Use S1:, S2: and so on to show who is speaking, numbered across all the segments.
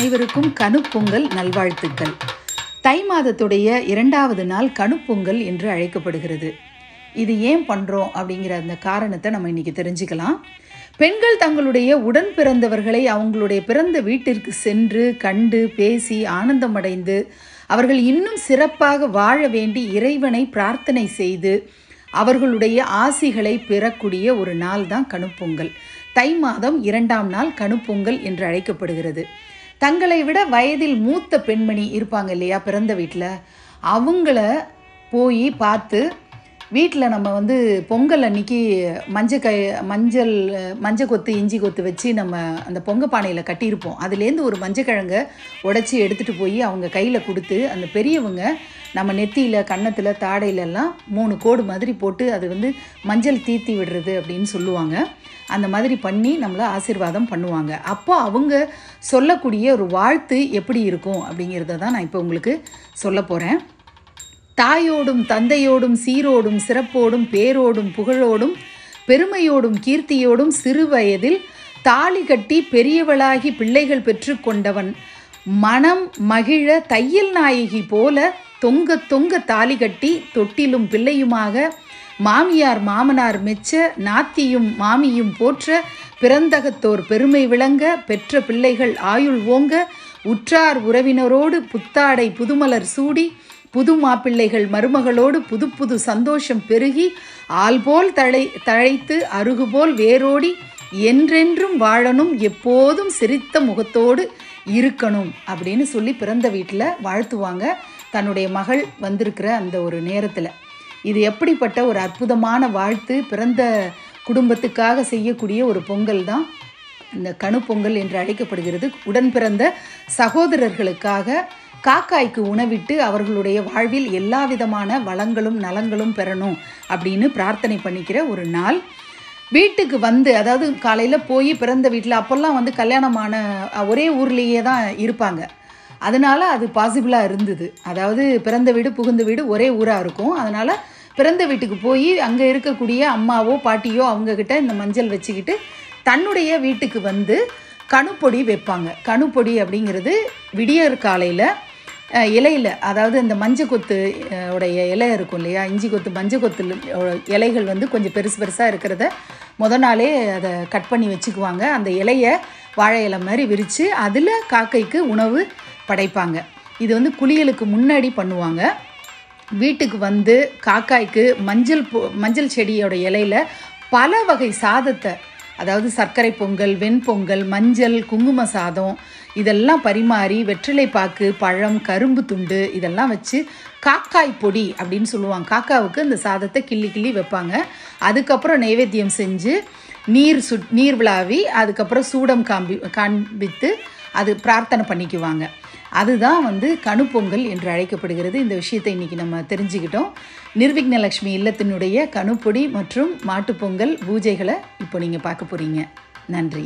S1: அனைவருக்கும் கணுப்பொங்கல் நல்வாழ்த்துக்கள் தை மாதத்துடைய இரண்டாவது நாள் கணுப்பொங்கல் என்று அழைக்கப்படுகிறது இது ஏன் பண்ணுறோம் அப்படிங்கிற அந்த காரணத்தை நம்ம இன்னைக்கு தெரிஞ்சுக்கலாம் பெண்கள் தங்களுடைய உடன் பிறந்தவர்களை அவங்களுடைய பிறந்த வீட்டிற்கு சென்று கண்டு பேசி ஆனந்தமடைந்து அவர்கள் இன்னும் சிறப்பாக வாழ வேண்டி இறைவனை பிரார்த்தனை செய்து அவர்களுடைய ஆசிகளை பெறக்கூடிய ஒரு நாள் தான் கணுப்பொங்கல் தை மாதம் இரண்டாம் நாள் கணுப்பொங்கல் என்று அழைக்கப்படுகிறது தங்களை விட வயதில் மூத்த பெண்மணி இருப்பாங்க இல்லையா பிறந்த வீட்டில் அவங்கள போய் பார்த்து வீட்டில் நம்ம வந்து பொங்கல் அன்னைக்கு மஞ்சள் கை மஞ்சள் மஞ்சள் கொத்து இஞ்சி கொத்து வச்சு நம்ம அந்த பொங்க பானையில் கட்டியிருப்போம் அதுலேருந்து ஒரு மஞ்சக்கிழங்க உடச்சி எடுத்துகிட்டு போய் அவங்க கையில் கொடுத்து அந்த பெரியவங்க நம்ம நெத்தியில் கன்னத்தில் தாடையிலெல்லாம் மூணு கோடு மாதிரி போட்டு அது வந்து மஞ்சள் தீர்த்தி விடுறது அப்படின்னு சொல்லுவாங்க அந்த மாதிரி பண்ணி நம்மளை ஆசீர்வாதம் பண்ணுவாங்க அப்போ அவங்க சொல்லக்கூடிய ஒரு வாழ்த்து எப்படி இருக்கும் அப்படிங்கிறத தான் நான் இப்போ உங்களுக்கு சொல்ல போகிறேன் தாயோடும் தந்தையோடும் சீரோடும் சிறப்போடும் பேரோடும் புகழோடும் பெருமையோடும் கீர்த்தியோடும் சிறு வயதில் தாலி கட்டி பெரியவளாகி பிள்ளைகள் பெற்று கொண்டவன் மனம் மகிழ தையல் நாயகி போல தொங்க தொங்க தாலி கட்டி தொட்டிலும் பிள்ளையுமாக மாமியார் மாமனார் மெச்ச நாத்தியும் மாமியும் போற்ற பிறந்தகத்தோர் பெருமை விளங்க பெற்ற பிள்ளைகள் ஆயுள் ஓங்க உற்றார் உறவினரோடு புத்தாடை புதுமலர் சூடி புது மாப்பிள்ளைகள் மருமகளோடு புது புது சந்தோஷம் பெருகி ஆள்போல் தழை தழைத்து அருகுபோல் வேரோடி என்றென்றும் வாழணும் எப்போதும் சிரித்த முகத்தோடு இருக்கணும் அப்படின்னு சொல்லி பிறந்த வீட்டில் வாழ்த்துவாங்க தன்னுடைய மகள் வந்திருக்கிற அந்த ஒரு நேரத்தில் இது எப்படிப்பட்ட ஒரு அற்புதமான வாழ்த்து பிறந்த குடும்பத்துக்காக செய்யக்கூடிய ஒரு பொங்கல் தான் இந்த கணு பொங்கல் என்று அழைக்கப்படுகிறது உடன் பிறந்த சகோதரர்களுக்காக காக்காய்க்கு உணவிட்டு அவர்களுடைய வாழ்வில் எல்லா விதமான வளங்களும் நலங்களும் பெறணும் அப்படின்னு பிரார்த்தனை பண்ணிக்கிற ஒரு நாள் வீட்டுக்கு வந்து அதாவது காலையில் போய் பிறந்த வீட்டில் அப்போல்லாம் வந்து கல்யாணமான ஒரே ஊர்லேயே தான் இருப்பாங்க அதனால் அது பாசிபிளாக இருந்தது அதாவது பிறந்த வீடு புகுந்த வீடு ஒரே ஊராக இருக்கும் அதனால் பிறந்த வீட்டுக்கு போய் அங்கே இருக்கக்கூடிய அம்மாவோ பாட்டியோ அவங்கக்கிட்ட இந்த மஞ்சள் வச்சுக்கிட்டு தன்னுடைய வீட்டுக்கு வந்து கணுப்பொடி வைப்பாங்க கணுப்பொடி அப்படிங்கிறது விடியற் காலையில் இலையில் அதாவது இந்த மஞ்சள் கொத்து உடைய இலை இருக்கும் இல்லையா இஞ்சி கொத்து மஞ்சள் கொத்து இலைகள் வந்து கொஞ்சம் பெருசு பெருசாக இருக்கிறத முத நாளே அதை கட் பண்ணி வச்சுக்குவாங்க அந்த இலையை வாழை இலை மாதிரி விரித்து அதில் காக்கைக்கு உணவு படைப்பாங்க இது வந்து குளியலுக்கு முன்னாடி பண்ணுவாங்க வீட்டுக்கு வந்து காக்காய்க்கு மஞ்சள் மஞ்சள் செடியோட இலையில் பல வகை சாதத்தை அதாவது சர்க்கரை பொங்கல் வெண்பொங்கல் மஞ்சள் குங்கும சாதம் இதெல்லாம் பரிமாறி வெற்றிலை பாக்கு பழம் கரும்பு துண்டு இதெல்லாம் வச்சு காக்காய் பொடி அப்படின்னு சொல்லுவாங்க காக்காவுக்கு அந்த சாதத்தை கிள்ளி கிள்ளி வைப்பாங்க அதுக்கப்புறம் நைவேத்தியம் செஞ்சு நீர் சு நீர் விழாவி அதுக்கப்புறம் சூடம் காம்பி காண்பித்து அது பிரார்த்தனை பண்ணிக்குவாங்க அதுதான் வந்து கணுப்பொங்கல் என்று அழைக்கப்படுகிறது இந்த விஷயத்தை இன்றைக்கி நம்ம தெரிஞ்சுக்கிட்டோம் நிர்விக்னலக்ஷ்மி இல்லத்தினுடைய கணுப்பொடி மற்றும் மாட்டுப்பொங்கல் பூஜைகளை இப்போ நீங்கள் பார்க்க போகிறீங்க நன்றி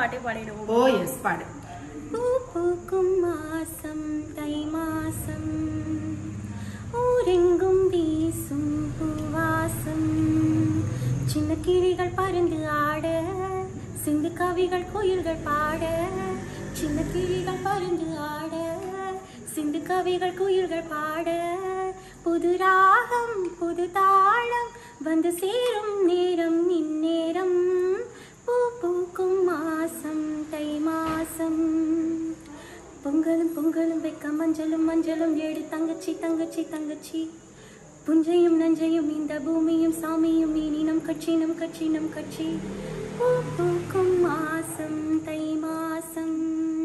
S2: பாட்டே பாடிடுவோம்
S1: ஓ எஸ் பாடு
S2: பூ பூக்கும் மாசம் தை மாசம் ஊரெங்கும் வீசும் பூவாசம் சின்ன கிளிகள் பறந்து ஆட சிந்து கவிகள் கோயில்கள் பாட சின்ன கிளிகள் பறந்து ஆட சிந்து கவிகள் குயில்கள் பாட புது ராகம் புது தாளம் வந்து சேரும் நேரம் இந்நேரம் பூ பூக்கும் மாசம் தை மாசம் பொங்கலும் பொங்கலும் வைக்க மஞ்சளும் மஞ்சளும் ஏடு தங்கச்சி தங்கச்சி தங்கச்சி புஞ்சையும் நஞ்சையும் இந்த பூமியும் சாமியும் மீனினம் கட்சினம் கட்சினம் கட்சி பூ பூக்கும் மாசம் தை மாசம்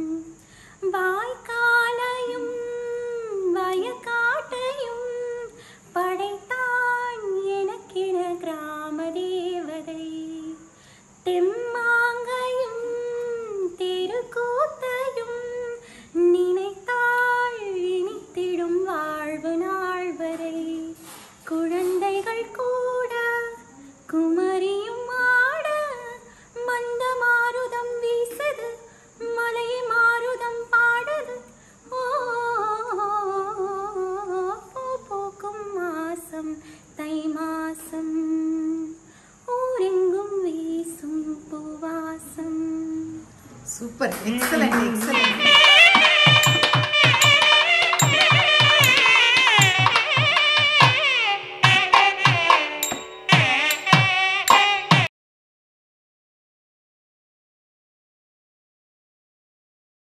S2: வாய்க்காலையும் வயக்காட்டையும் படைத்தான் எனக்கென கிராம தேவதை தெம்மாங்கையும் தெருக்கூத்தையும் நினைத்தாள் இனித்திடும் வாழ்வு நாள் வரை குழந்தைகள் கூட குமரியும் ஆட மந்த மாருதம் வீசது மலையை மாருதம் பாடது ஓ பூ பூக்கும் மாசம் தை மாசம் ஊரெங்கும் வீசும் பூவாசம்
S1: சூப்பர் எக்ஸலண்ட் எக்ஸலண்ட்